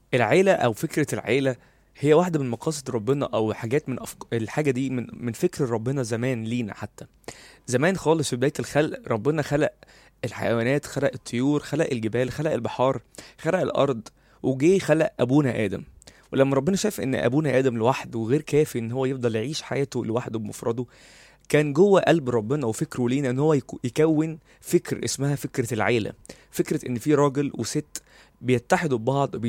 العيلة أو فكرة العيلة هي واحدة من مقاصد ربنا أو حاجات من أفك... الحاجة دي من من فكر ربنا زمان لينا حتى زمان خالص في بداية الخلق ربنا خلق الحيوانات خلق الطيور خلق الجبال خلق البحار خلق الأرض وجي خلق أبونا آدم ولما ربنا شاف إن أبونا آدم لوحده غير كافي إن هو يفضل يعيش حياته لوحده بمفرده كان جوه قلب ربنا وفكره لينا إن هو يكو- يكون فكر اسمها فكرة العيلة فكرة إن في راجل وست بيتحدوا ببعض